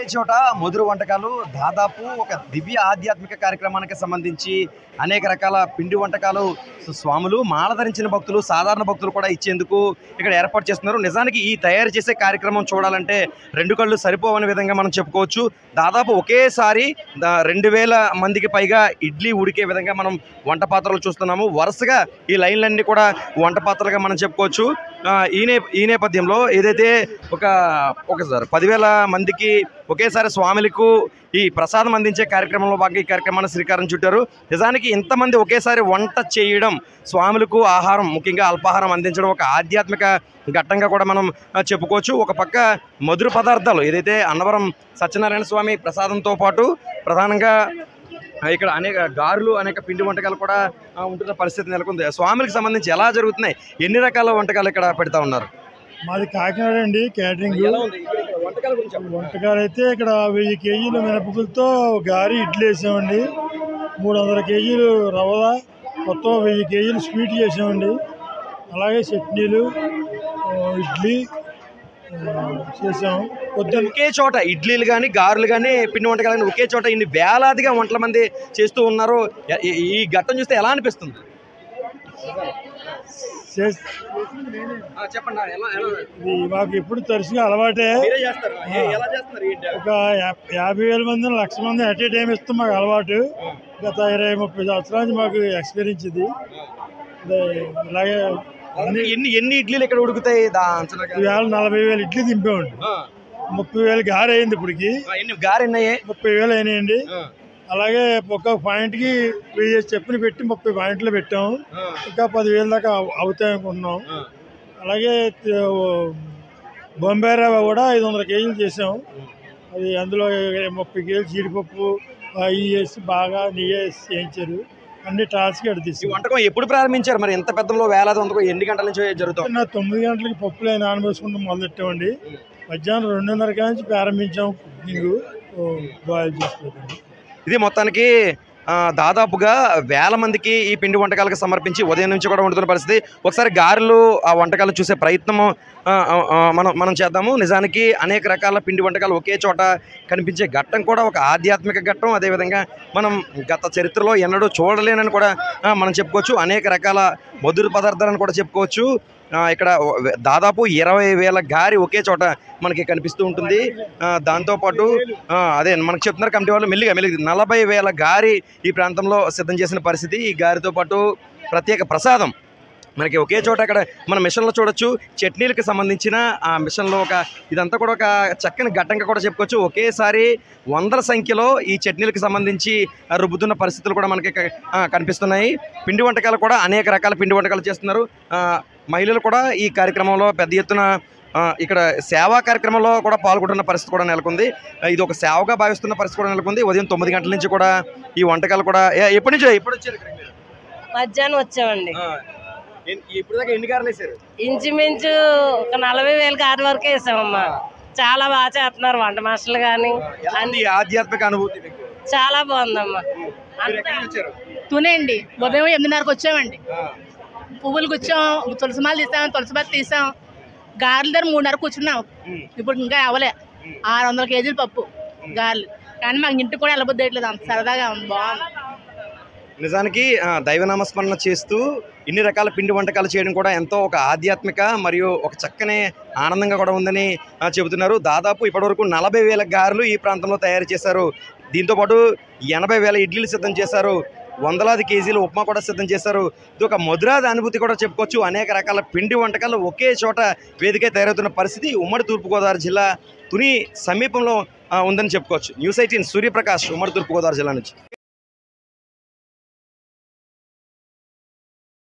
చోట మధుర వంటకాలు దాదాపు ఒక దివ్య ఆధ్యాత్మిక కార్యక్రమానికి సంబంధించి అనేక రకాల పిండి వంటకాలు స్వ- స్వాములు మాల ధరించిన భక్తులు సాధారణ భక్తులు కూడా ఇచ్చేందుకు ఇక్కడ ఏర్పాటు చేస్తున్నారు నిజానికి ఈ తయారు చేసే కార్యక్రమం చూడాలంటే రెండు కళ్ళు సరిపోవని విధంగా మనం చెప్పుకోవచ్చు దాదాపు ఒకేసారి దా- రెండు వేల మందికి పైగా ఇడ్లీ ఉడికే విధంగా మనం వంట పాత్రలు చూస్తున్నాము వరుసగా ఈ లైన్లన్నీ కూడా వంట పాత్రలుగా మనం చెప్పుకోవచ్చు ఆ, ఈ నే ఈ నేపథ్యంలో ఏదైతే ఒక ఒకసారి పదివేల మందికి ఒకేసారి స్వాములకు ఈ ప్రసాదం అందించే కార్యక్రమంలో భాగంగా ఈ కార్యక్రమాన్ని శ్రీకారం చుట్టారు నిజానికి ఇంతమంది ఒకేసారి వంట చేయడం స్వాములకు ఆహారం ముఖ్యంగా అల్పాహారం అందించడం ఒక ఆధ్యాత్మిక ఘట్టంగా కూడా మనం ఆ, చెప్పుకోవచ్చు ఒక పక్క మధుర పదార్థాలు ఏదైతే అన్నవరం సత్యనారాయణ స్వామి ప్రసాదంతో పాటు ప్రధానంగా ఆ, ఇక్కడ అనేక గారెలు అనేక పిండి వంటకాలు కూడా ఆ, ఉంటున్న పరిస్థితి నెలకొంది స్వాములకు సంబంధించి ఎలా జరుగుతున్నాయి ఎన్ని రకాల వంటకాలు ఇక్కడ పెడతా ఉన్నారు మాది కాకినాడ అండి క్యాటరింగ్ వంటకాల గురించి వంటకాలు అయితే ఇక్కడ వెయ్యి కేజీలు మినపగులతో గారి ఇడ్లీ వేసామండి మూడు వందల కేజీలు రవ్వ మొత్తం వెయ్యి కేజీలు స్వీట్ చేసామండి అలాగే చట్నీలు ఆ, ఇడ్లీ ఆ, చేసాము పొద్దున్న ఒకే చోట ఇడ్లీలు కానీ గారెలు కానీ పిండి వంటకాలు కానీ ఒకే చోట ఇన్ని వేలాదిగా వంటల మంది చేస్తూ ఉన్నారు ఎ- ఈ- ఈ ఘట్టం చూస్తే ఎలా అనిపిస్తుంది చేస్- చెప్పండి ఎలా ఇది మాకు ఎప్పుడు తరచుగా అలవాటే మీరే చేస్తారు ఎలా చేస్తారు ఒక యా- యాభై వేల మంది లక్ష మంది అట్ ఏ టైం ఇస్తాం మాకు అలవాటు గత ఇరవై ముప్పై సంవత్సరాల నుంచి మాకు ఎక్స్పీరియన్స్ ఇది అదే ఇలాగే అన్ని ఎన్ని ఎన్ని ఇడ్లీలు ఇక్కడ ఉడుకుతాయి దా అంచనాగా ఈవేళ నలభై వేలు ఇడ్లీ దింపామండి ఆ, ముప్పై వేలు గారి అయింది ఇప్పటికి ఆ, ఎన్ని గారె ఎన్నయ్యాయి ముప్పై వేలు అయినాయండి అలాగే ఒక్కొక్క పాయింట్కి వెయ్యి చెప్పుని పెట్టి ముప్పై పాయింట్లు పెట్టాము ఇంకా పదివేల దాకా అవు- అవుతాయి అనుకుంటున్నాం అలాగే త- బొంబాయి రవ్వ కూడా ఐదు వందల కేజీలు చేసాం అది అందులో ముప్పై కేజీలు జీడిపప్పు అవి వేసి బాగా నెయ్యి వేసి చేయించారు అన్ని టాస్కి అక్కడ ఈ తీసుకు వంటకం ఎప్పుడు ప్రారంభించారు మరి ఎంత పెద్దంలో వేలాది వంటకం ఎన్ని గంటల నుంచి జరుగుతాం నా తొమ్మిది గంటలకి పప్పులు అయినా నానబోసుకుంటూ మొదలెట్టామండి మధ్యాహ్నం రెండున్నర కాడ నుంచి ప్రారంభించాం కుకింగ్ బాయిల్ చేసుకోవడం ఇది మొత్తానికి ఆ, దాదాపుగా వేల మందికి ఈ పిండి వంటకాలకు సమర్పించి ఉదయం నుంచి కూడా ఉంటున్న పరిస్థితి ఒకసారి గారెలు ఆ వంటకాలు చూసే ప్రయత్నము ఆ, ఆ, ఆ, మనం మనం చేద్దాము నిజానికి అనేక రకాల పిండి వంటకాలు ఒకే చోట కనిపించే ఘట్టం కూడా ఒక ఆధ్యాత్మిక ఘట్టం అదేవిధంగా మనం గత చరిత్రలో ఎన్నడూ చూడలేనని కూడా ఆ, మనం చెప్పుకోవచ్చు అనేక రకాల మధుర పదార్థాలను కూడా చెప్పుకోవచ్చు ఆ, ఇక్కడ దాదాపు ఇరవై వేల గారి ఒకే చోట మనకి కనిపిస్తూ ఉంటుంది ఆ, దాంతోపాటు ఆ, అదే మనకు చెప్తున్నారు కమిటీ వాళ్ళు మెల్లిగా మెల్లిగా నలభై వేల గారి ఈ ప్రాంతంలో సిద్ధం చేసిన పరిస్థితి ఈ గారితో పాటు ప్రత్యేక ప్రసాదం మనకి ఒకే చోట అక్కడ మన మిషన్లో చూడొచ్చు చట్నీలకు సంబంధించిన ఆ మిషన్లో ఒక ఇదంతా కూడా ఒక చక్కని ఘట్టంగా కూడా చెప్పుకోవచ్చు ఒకేసారి వందల సంఖ్యలో ఈ చట్నీలకు సంబంధించి ఆ, రుబ్బుతున్న పరిస్థితులు కూడా మనకి క- ఆ, కనిపిస్తున్నాయి పిండి వంటకాలు కూడా అనేక రకాల పిండి వంటకాలు చేస్తున్నారు ఆ, మహిళలు కూడా ఈ కార్యక్రమంలో పెద్ద ఎత్తున ఆ, ఇక్కడ సేవా కార్యక్రమంలో కూడా పాల్గొంటున్న పరిస్థితి కూడా నెలకొంది ఆ, ఇది ఒక సేవగా భావిస్తున్న పరిస్థితి కూడా నెలకొంది ఉదయం తొమ్మిది గంటల నుంచి కూడా ఈ వంటకాలు కూడా ఏ- ఎప్పటి నుంచి ఎప్పుడు వచ్చారు ఇక్కడికి మీరు? మధ్యాహ్నం వచ్చామండి ఆ, ఎన్- ఇప్పుడు దాకా ఎన్ని గారులు వేసారు ఇంచుమించు ఒక నలభై వేల కారు వరకే వేసామమ్మా చాలా బాగా చేస్తున్నారు వంట మాస్టర్లు కానీ ఎలా ఉంది ఈ ఆధ్యాత్మిక అనుభూతి మీకు? చాలా బాగుందమ్మా మీరు ఎక్కడి నుంచి వచ్చారు తునేండి ఉదయం ఎనిమిదిన్నరకు వచ్చామండి ఆ, పువ్వులు కూర్చోం తులసిమాలు తీసాం తులసిమాలు తీసాం గారెల దగ్గర మూడున్నర కూర్చున్నాం ఉమ్, ఇప్పుడు ఇంకా అవ్వలే ఆరు వందల కేజీలు పప్పు గారెలు కానీ మాకు ఇంటికి కూడా వెళ్ళబుద్దేయట్లేదు అంత సరదాగా ఉంది బాగుంది నిజానికి ఆ, దైవనామస్మరణ చేస్తూ ఇన్ని రకాల పిండి వంటకాలు చేయడం కూడా ఎంతో ఒక ఆధ్యాత్మిక మరియు ఒక చక్కని ఆనందంగా కూడా ఉందని ఆ, చెబుతున్నారు దాదాపు ఇప్పటివరకు నలభై వేల గారెలు ఈ ప్రాంతంలో తయారు చేశారు దీంతోపాటు ఎనభై వేల ఇడ్లీలు సిద్ధం చేశారు వందలాది కేజీలు ఉప్మా కూడా సిద్ధం చేశారు ఇది ఒక మధురాది అనుభూతి కూడా చెప్పుకోవచ్చు అనేక రకాల పిండి వంటకాలు ఒకే చోట వేదిక తయారవుతున్న పరిస్థితి ఉమ్మడి తూర్పుగోదావరి జిల్లా తుని సమీపంలో ఆ, ఉందని చెప్పుకోవచ్చు న్యూస్ ఎయిటీన్ సూర్యప్రకాష్ ఉమ్మడి తూర్పుగోదావరి జిల్లా నుంచి